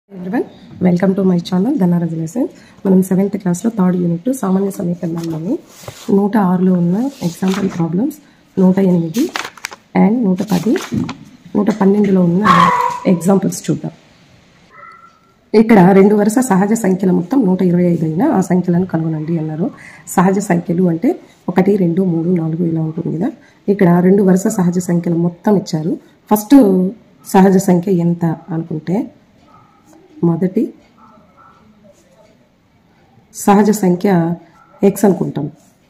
everyone welcome to my channel Dhanaraj lessons మనం seventh క్లాస్లో third unit సామాన్య సమీకరణాల్లోని నూట ఆరులో ఉన్న ఎగ్జాంపుల్ ప్రాబ్లమ్స్ నూట ఎనిమిది అండ్ నూట పది నూట పన్నెండులో ఉన్న ఎగ్జాంపుల్స్ చూద్దాం ఇక్కడ రెండు వరుస సహజ సంఖ్యల మొత్తం నూట ఇరవై ఐదు అయినా ఆ సంఖ్యలను కనుగొనండి అన్నారు సహజ సంఖ్యలు అంటే ఒకటి రెండు మూడు నాలుగు ఇలా ఉంటుంది కదా ఇక్కడ రెండు వరుస సహజ సంఖ్యల మొత్తం ఇచ్చారు ఫస్ట్ సహజ సంఖ్య ఎంత అనుకుంటే మొదటి సహజ సంఖ్య ఎక్స్ అనుకుంటాం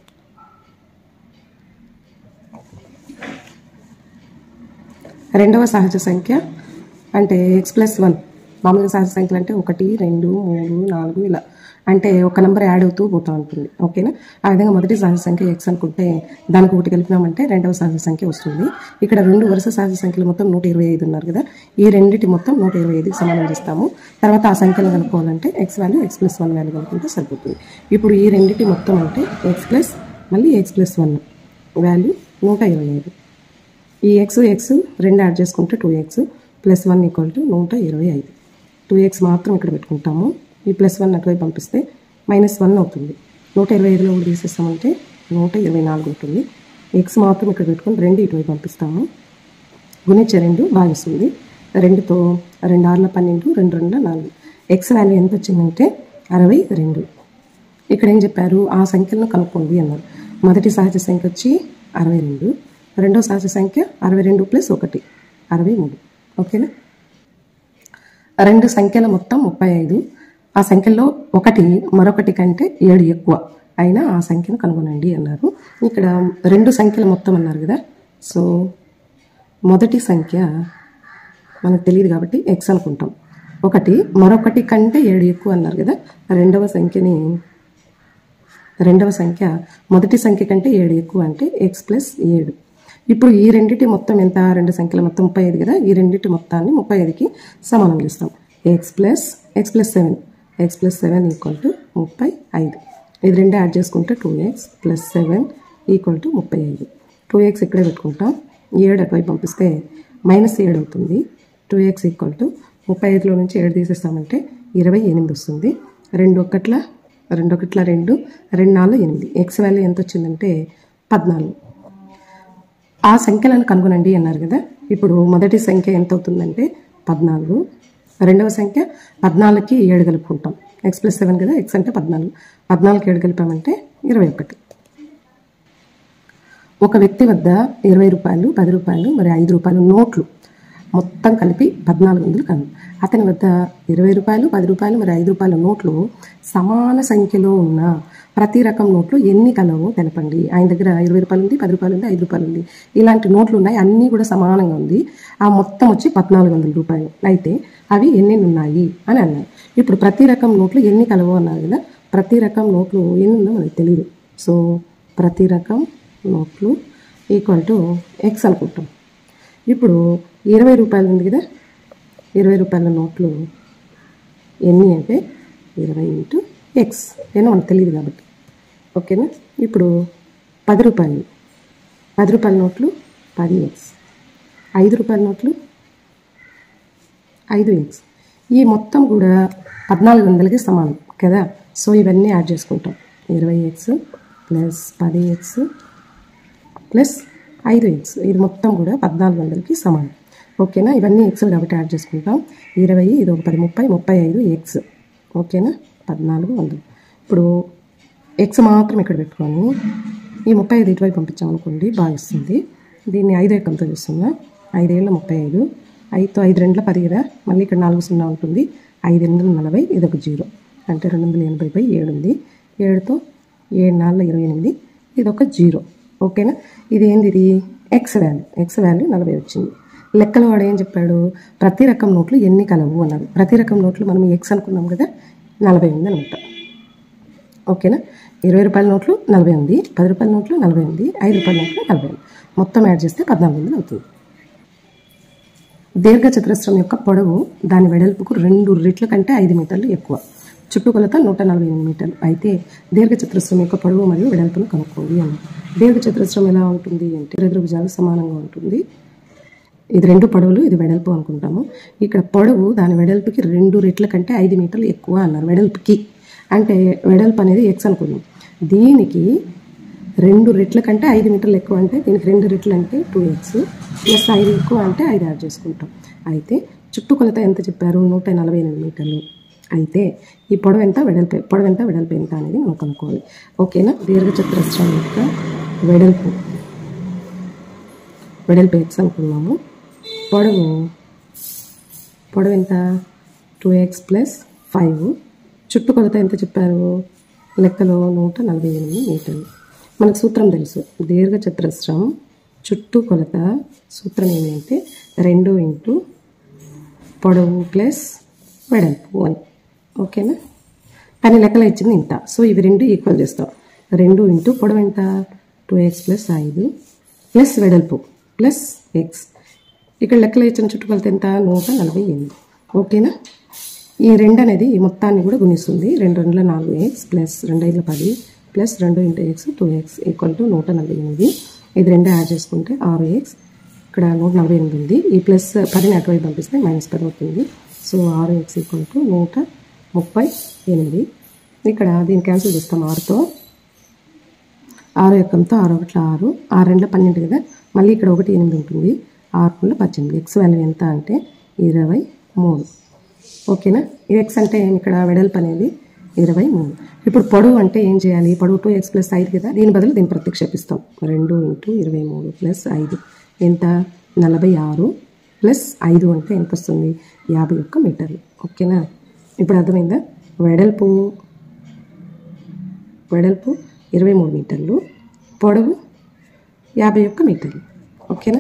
రెండవ సహజ సంఖ్య అంటే ఎక్స్ ప్లస్ వన్ మామూలుగా సహజ సంఖ్యలు అంటే ఒకటి రెండు మూడు నాలుగు ఇలా అంటే ఒక నెంబర్ యాడ్ అవుతూ పోతూ ఉంటుంది ఓకేనా ఆ విధంగా మొదటి సహజ సంఖ్య ఎక్స్ అనుకుంటే దానికి ఒకటి కలిపినామంటే రెండవ సహజ సంఖ్య వస్తుంది ఇక్కడ రెండు వరుస సహజ సంఖ్యలు మొత్తం నూట ఇరవై ఐదు ఉన్నారు కదా ఈ రెండింటి మొత్తం నూట ఇరవై ఐదుకి సమానం చేస్తాము తర్వాత ఆ సంఖ్యలు కనుక్కోవాలంటే x value x plus one value కనుక్కుంటే సరిపోతుంది ఇప్పుడు ఈ రెండింటి మొత్తం అంటే ఎక్స్ ప్లస్ మళ్ళీ ఎక్స్ ప్లస్ వన్ వాల్యూ నూట ఇరవై ఐదు ఈ ఎక్స్ ఎక్స్ రెండు యాడ్ చేసుకుంటే two x plus one equal to నూట ఇరవై ఐదు టూ ఎక్స్ మాత్రం ఇక్కడ పెట్టుకుంటాము ఈ ప్లస్ వన్ అటువైపు పంపిస్తే మైనస్ వన్ అవుతుంది నూట ఇరవై ఐదులో కూడా తీసేస్తామంటే నూట ఇరవై నాలుగు ఉంటుంది ఎక్స్ మాత్రం ఇక్కడ పెట్టుకొని రెండు ఇటువైపు పంపిస్తాము గుణించే రెండు భాగిస్తుంది రెండుతో రెండు ఆరుల పన్నెండు రెండు రెండుల నాలుగు ఎక్స్ వాల్యూ ఎంత వచ్చిందంటే అరవై రెండు ఇక్కడ ఏం చెప్పారు ఆ సంఖ్యలను కనుక్కోండి అన్నారు మొదటి సహజ సంఖ్య వచ్చి అరవై రెండు రెండో సహజ సంఖ్య అరవై రెండు ప్లస్ ఒకటి అరవై మూడు ఓకేనా రెండు సంఖ్యల మొత్తం ముప్పై ఐదు ఆ సంఖ్యలో ఒకటి మరొకటి కంటే ఏడు ఎక్కువ అయినా ఆ సంఖ్యను కనుగొనండి అన్నారు ఇక్కడ రెండు సంఖ్యల మొత్తం అన్నారు కదా సో మొదటి సంఖ్య మనకు తెలియదు కాబట్టి ఎక్స్ అనుకుంటాం ఒకటి మరొకటి కంటే ఏడు ఎక్కువ అన్నారు కదా రెండవ సంఖ్యని రెండవ సంఖ్య మొదటి సంఖ్య కంటే ఏడు ఎక్కువ అంటే ఎక్స్ ప్లస్ ఏడు ఇప్పుడు ఈ రెండింటి మొత్తం ఎంత రెండు సంఖ్యల మొత్తం ముప్పై ఐదు కదా ఈ రెండింటి మొత్తాన్ని ముప్పై ఐదుకి సమానం చేస్తాం x plus x plus seven x plus seven equal to ముప్పై ఐదు ఇది రెండు యాడ్ చేసుకుంటే two x plus seven equal to ముప్పై ఐదు టూ ఎక్స్ ఇక్కడే పెట్టుకుంటాం ఏడు అటువైపు పంపిస్తే మైనస్ ఏడు అవుతుంది టూ ఎక్స్ ఈక్వల్ టు ముప్పై ఐదులో నుంచి ఏడు తీసేస్తామంటే ఇరవై ఎనిమిది వస్తుంది రెండు ఒకట్ల రెండు ఒకట్ల రెండు రెండు నాలుగు ఎనిమిది ఎక్స్ వాల్యూ ఎంత వచ్చిందంటే పద్నాలుగు ఆ సంఖ్యలను కనుగొనండి అన్నారు కదా ఇప్పుడు మొదటి సంఖ్య ఎంత అవుతుందంటే పద్నాలుగు రెండవ సంఖ్య పద్నాలుగుకి ఏడు కలుపుకుంటాం ఎక్స్ ప్లస్ సెవెన్ కదా ఎక్స్ అంటే పద్నాలుగు పద్నాలుగు ఏడు కలిపామంటే ఇరవై ఒకటి ఒక వ్యక్తి వద్ద ఇరవై రూపాయలు పది రూపాయలు మరి ఐదు రూపాయలు నోట్లు మొత్తం కలిపి పద్నాలుగు వందలు కాదు అతని వద్ద ఇరవై రూపాయలు పది రూపాయలు మరి ఐదు రూపాయల నోట్లు సమాన సంఖ్యలో ఉన్న ప్రతి రకం నోట్లు ఎన్ని కలవో తెలపండి ఆయన దగ్గర ఇరవై రూపాయలు ఉంది పది రూపాయలు ఉంది ఐదు రూపాయలు ఉంది ఇలాంటి నోట్లు ఉన్నాయి అన్నీ కూడా సమానంగా ఉంది ఆ మొత్తం వచ్చి పద్నాలుగు వందల రూపాయలు అయితే అవి ఎన్ని ఉన్నాయి అని అన్నారు ఇప్పుడు ప్రతి రకం నోట్లు ఎన్ని కలవో అన్నారు కదా ప్రతి రకం నోట్లు ఎన్ని ఉందో మనకు తెలియదు సో ప్రతి రకం నోట్లు ఈక్వల్ టు ఎక్స్ అనుకుంటాం ఇప్పుడు ఇరవై రూపాయలు ఉంది కదా ఇరవై రూపాయల నోట్లు ఎన్ని అంటే ఇరవై ఇంటూ ఎక్స్ ఏమో మనకు తెలియదు కాబట్టి ఓకేనా ఇప్పుడు పది రూపాయలు పది రూపాయల నోట్లు పది ఎక్స్ ఐదు రూపాయల నోట్లు ఐదు ఎక్స్ ఈ మొత్తం కూడా పద్నాలుగు వందలకి సమానం కదా సో ఇవన్నీ యాడ్ చేసుకుంటాం ఇరవై ఎక్స్ ప్లస్ పది ఎక్స్ ప్లస్ ఐదు ఎక్స్ ఇది మొత్తం కూడా పద్నాలుగు వందలకి సమానం ఓకేనా ఇవన్నీ ఎక్స్ కాబట్టి యాడ్ చేసుకుంటాం ఇరవై ఇది ఒక పది ముప్పై ముప్పై ఐదు ఎక్స్ ఓకేనా పద్నాలుగు వందలు ఇప్పుడు ఎక్స్ మాత్రం ఇక్కడ పెట్టుకొని ఈ ముప్పై ఐదు ఇటువైపు పంపించామనుకోండి భాగిస్తుంది దీన్ని ఐదు ఎక్కంతో చూస్తున్నా ఐదేళ్ళ ముప్పై ఐదు ఐదుతో ఐదు రెండుల పది కదా మళ్ళీ ఇక్కడ నాలుగు సున్నా ఉంటుంది ఐదు ఎనిమిది నలభై ఇది ఒక జీరో అంటే రెండు వందల ఎనభై బై ఏడు ఉంది ఏడుతో ఏడు నాలుగు ఇరవై ఎనిమిది ఇది ఒక జీరో ఓకేనా ఇది ఏంది ఇది ఎక్స్ వాల్యూ ఎక్స్ వాల్యూ నలభై వచ్చింది లెక్కల వాడు ఏం చెప్పాడు ప్రతి రకం నోట్లు ఎన్ని కలవు అన్నారు ప్రతి రకం నోట్లు మనం ఎక్స్ అనుకున్నాం కదా నలభై ఉంది అనమాట ఓకేనా ఇరవై రూపాయల నోట్లు నలభై ఉంది పది రూపాయల నోట్లు నలభై ఉంది ఐదు రూపాయల నోట్లు నలభై ఉంది మొత్తం యాడ్ చేస్తే పద్నాలుగు వందలు అవుతుంది దీర్ఘ చతురస్రం యొక్క పొడవు దాని వెడల్పుకు రెండు రెట్ల కంటే ఐదు మీటర్లు ఎక్కువ చుట్టుకొలత నూట నలభై ఎనిమిది మీటర్లు అయితే దీర్ఘ చతురస్రం యొక్క పొడవు మరియు వెడల్పును కనుక్కోండి అన్నారు దీర్ఘ చతురస్రం ఎలా ఉంటుంది అంటే ఎదురు భుజాలు సమానంగా ఉంటుంది ఇది రెండు పొడవులు ఇది వెడల్పు అనుకుంటాము ఇక్కడ పొడవు దాని వెడల్పుకి రెండు రెట్ల కంటే ఐదు మీటర్లు ఎక్కువ అన్నారు వెడల్పుకి అంటే వెడల్పు అనేది ఎక్స్ అనుకుందాం దీనికి రెండు రెట్ల కంటే ఐదు మీటర్లు ఎక్కువ అంటే దీనికి రెండు రెట్లు అంటే టూ ఎక్స్ ప్లస్ ఐదు ఎక్కువ అంటే ఐదు యాడ్ చేసుకుంటాం అయితే చుట్టుకొలత ఎంత చెప్పారు నూట నలభై ఎనిమిది మీటర్లు అయితే ఈ పొడవు ఎంత వెడల్పు పొడవు ఎంత వెడల్పు ఎంత అనేది మనం కనుక్కోవాలి ఓకేనా దీర్ఘచతురస్రం యొక్క వెడల్పు వెడల్పు ఎక్స్ అనుకున్నాము పొడవు పొడవు ఎంత టూ ఎక్స్ ప్లస్ ఫైవ్ చుట్టుకొలత ఎంత చెప్పారు లెక్కలో నూట నలభై ఎనిమిది మీటర్లు మనకు సూత్రం తెలుసు దీర్ఘచతురస్రం చుట్టుకొలత సూత్రం ఏమంటే రెండు ఇంటూ పొడవు ప్లస్ వెడల్పు అని ఓకేనా కానీ లెక్కలో ఇచ్చింది ఇంత సో ఇవి రెండు ఈక్వల్ చేస్తాం రెండు ఇంటూ పొడవు ఎంత టూ ఎక్స్ ప్లస్ ఐదు ప్లస్ వెడల్పు ప్లస్ ఎక్స్ ఇక్కడ లెక్కలో ఇచ్చిన చుట్టుకొలత ఎంత నూట నలభై ఎనిమిది ఓకేనా ఈ రెండు అనేది ఈ మొత్తాన్ని కూడా గుణిస్తుంది రెండు రెండుల నాలుగు ఎక్స్ ప్లస్ రెండు ఐదుల పది ప్లస్ రెండు into x two x equal to నూట నలభై ఎనిమిది ఇది రెండు యాడ్ చేసుకుంటే ఆరు ఎక్స్ ఇక్కడ నూట నలభై ఎనిమిది ఉంది ఈ ప్లస్ పదిని అటువైపు పంపిస్తే మైనస్ పది అవుతుంది సో ఆరు ఎక్స్ ఈక్వల్ టు నూట ముప్పై ఎనిమిది ఇక్కడ దీన్ని క్యాన్సిల్ చేస్తాం ఆరుతో ఆరు ఎక్కంతో ఆరు ఒకటి ఆరు ఆరు రెండుల పన్నెండు కదా మళ్ళీ ఇక్కడ ఒకటి ఎనిమిది ఉంటుంది ఆరు రెండు పద్దెనిమిది ఎక్స్ వాల్యూ ఎంత అంటే ఇరవై మూడు ఓకేనా ఈ ఎక్స్ అంటే ఏమి ఇక్కడ వెడల్పు అనేది ఇరవై మూడు ఇప్పుడు పొడవు అంటే ఏం చేయాలి పొడవు టూ ఎక్స్ ప్లస్ ఐదు కదా దీని బదులు దీన్ని ప్రతిక్షేపిస్తాం రెండు ఇంటూ ఇరవై మూడు ప్లస్ ఐదు ఎంత నలభై ఆరు ప్లస్ ఐదు అంటే ఎంత వస్తుంది యాభై ఒక్క మీటర్లు ఓకేనా ఇప్పుడు అర్థమైందా వెడల్పు వెడల్పు ఇరవై మూడు మీటర్లు పొడవు యాభై ఒక్క మీటర్లు ఓకేనా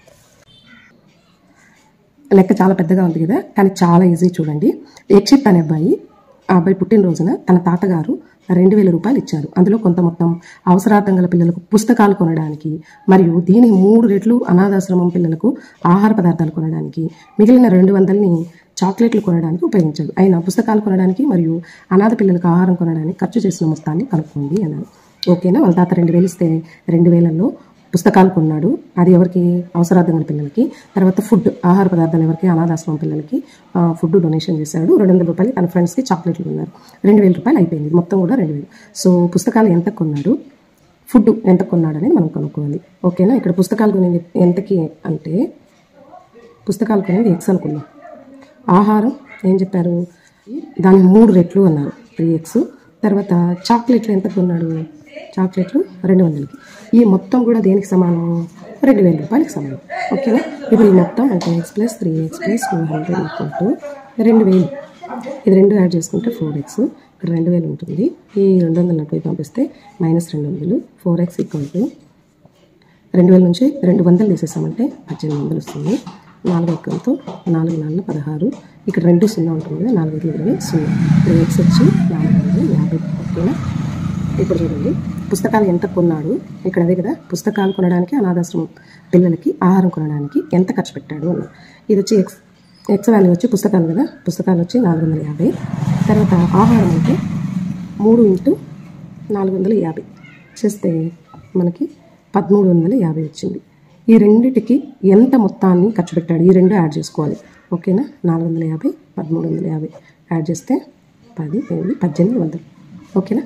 లెక్క చాలా పెద్దగా ఉంది కదా కానీ చాలా ఈజీ చూడండి యక్షిత్ అనే అబ్బాయి ఆ అబ్బాయి పుట్టినరోజున తన తాతగారు రెండు వేల రూపాయలు ఇచ్చారు అందులో కొంత మొత్తం అవసరార్థం గల పిల్లలకు పుస్తకాలు కొనడానికి మరియు దీని మూడు రెట్లు అనాథాశ్రమం పిల్లలకు ఆహార పదార్థాలు కొనడానికి మిగిలిన రెండు వందలని చాక్లెట్లు కొనడానికి ఉపయోగించాడు అయినా పుస్తకాలు కొనడానికి మరియు అనాథ పిల్లలకు ఆహారం కొనడానికి ఖర్చు చేసిన మొత్తాన్ని కనుక్కోండి అన్నాడు ఓకేనా వాళ్ళ తాత రెండు వేలు ఇస్తే రెండు వేలలో పుస్తకాలు కొన్నాడు అది ఎవరికి అవసరార్థం గల పిల్లలకి తర్వాత ఫుడ్ ఆహార పదార్థాలు ఎవరికి అనాథాశ్రమం పిల్లలకి ఆ, ఫుడ్ డొనేషన్ చేశాడు రెండు వందల రూపాయలు తన ఫ్రెండ్స్కి చాక్లెట్లు కొన్నారు రెండు వేల రూపాయలు అయిపోయింది మొత్తం కూడా రెండు వేలు సో పుస్తకాలు ఎంత కొన్నాడు ఫుడ్ ఎంత కొన్నాడు అనేది మనం కనుక్కోవాలి ఓకేనా ఇక్కడ పుస్తకాలు కొనేది ఎంతకి అంటే పుస్తకాలు కొనేది ఎక్స్ అనుకున్నాం ఆహారం ఏం చెప్పారు దాని మూడు రెట్లు అన్నారు త్రీ ఎక్స్ తర్వాత చాక్లెట్లు ఎంత కొన్నాడు చాక్లెట్లు రెండు వందలకి ఈ మొత్తం కూడా దేనికి సమానం రెండు వేల రూపాయలకి సమానం ఓకేనా ఇప్పుడు ఈ మొత్తం అంటే x plus three x plus two hundred equal to రెండు వేలు ఇది రెండు యాడ్ చేసుకుంటే ఫోర్ ఎక్స్ ఇక్కడ రెండు వేలు ఉంటుంది ఈ రెండు వందలు అటువైపు పంపిస్తే మైనస్ రెండు వందలు ఫోర్ ఎక్స్ ఈక్వల్ టు రెండు వేల నుంచి రెండు వందలు తీసేసామంటే పద్దెనిమిది వందలు వస్తుంది నాలుగు ఎక్కంతో నాలుగు నాలుగు పదహారు ఇక్కడ రెండు సున్నా ఉంటుంది కదా నాలుగు ఐదు ఇరవై సున్నా ఇప్పుడు ఎక్స్ వచ్చి నాలుగు వందల యాభై ఓకేనా ఇప్పుడు చూడండి పుస్తకాలు ఎంత కొన్నాడు ఇక్కడ అదే కదా పుస్తకాలు కొనడానికి అనాథాశ్రమం పిల్లలకి ఆహారం కొనడానికి ఎంత ఖర్చు పెట్టాడు అన్నాడు ఇది వచ్చి ఎక్స్ ఎక్స్ వాల్యూ వచ్చి పుస్తకాలు కదా పుస్తకాలు వచ్చి నాలుగు వందల యాభై తర్వాత ఆహారం అంటే మూడు ఇంటూ నాలుగు వందల యాభై చేస్తే మనకి పదమూడు వందల యాభై వచ్చింది ఈ రెండిటికి ఎంత మొత్తాన్ని ఖర్చు పెట్టాడు ఈ రెండు యాడ్ చేసుకోవాలి ఓకేనా నాలుగు వందల యాభై పదమూడు వందల యాభై యాడ్ చేస్తే పది ఎనిమిది పద్దెనిమిది వందలు ఓకేనా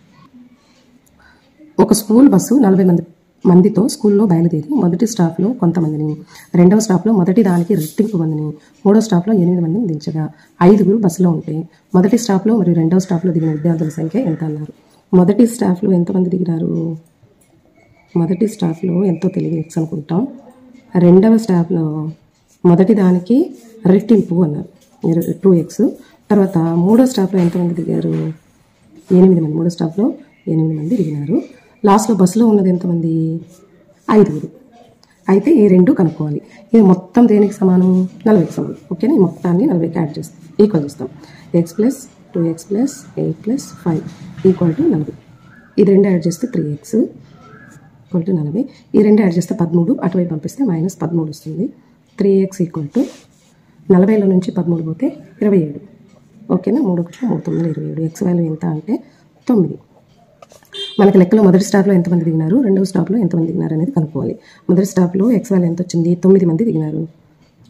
ఒక స్కూల్ బస్సు నలభై మంది మందితో స్కూల్లో బయలుదేరి మొదటి స్టాప్లో కొంతమందిని రెండవ స్టాప్లో మొదటి దానికి రెట్టింపు మందిని మూడో స్టాప్లో ఎనిమిది మందిని దించగా ఐదుగురు బస్సులో ఉంటే మొదటి స్టాప్లో మరియు రెండవ స్టాప్లో దిగిన విద్యార్థుల సంఖ్య ఎంత అన్నారు మొదటి స్టాఫ్లో ఎంతమంది దిగినారు మొదటి స్టాఫ్లో ఎంతో తెలివి ఎక్స్ అనుకుంటాం రెండవ స్టాఫ్లో మొదటి దానికి రెట్టింపు అన్నారు టూ ఎక్స్ తర్వాత మూడో స్టాఫ్లో ఎంతమంది దిగారు ఎనిమిది మంది మూడో స్టాఫ్లో ఎనిమిది మంది దిగినారు లాస్ట్లో బస్సులో ఉన్నది ఎంతమంది ఐదుగురు అయితే ఈ రెండు కనుక్కోవాలి ఇది మొత్తం దేనికి సమానం నలభైకి సమానం ఓకేనా ఈ మొత్తాన్ని నలభైకి యాడ్ చేస్తాం ఈక్వల్ చేస్తాం x plus two x plus eight plus five equal to నలభై ఇది రెండు యాడ్ చేస్తే త్రీ ఎక్స్ ఈక్వల్ టు నలభై ఈ రెండు యాడ్ చేస్తే పదమూడు అటువైపు పంపిస్తే మైనస్ పదమూడు వస్తుంది త్రీ ఎక్స్ ఈక్వల్ టు నలభైలో నుంచి పదమూడు పోతే ఇరవై ఏడు ఓకేనా మూడు ఒకటి మూడు తొమ్మిది ఇరవై ఏడు ఎక్స్ వాల్యూ ఎంత అంటే తొమ్మిది మనకి లెక్కలో మొదటి స్టాప్లో ఎంతమంది దిగినారు రెండవ స్టాప్లో ఎంతమంది దిగినారు అనేది కనుక్కోవాలి మొదటి స్టాప్లో ఎక్స్ వాల్యూ ఎంత వచ్చింది తొమ్మిది మంది దిగినారు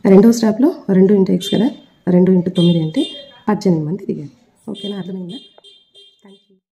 రెండవ స్టాప్లో రెండు ఇంటూ ఎక్స్ కదా రెండు ఇంటూ తొమ్మిది అంటే పద్దెనిమిది మంది దిగారు ఓకేనా అర్థమైందా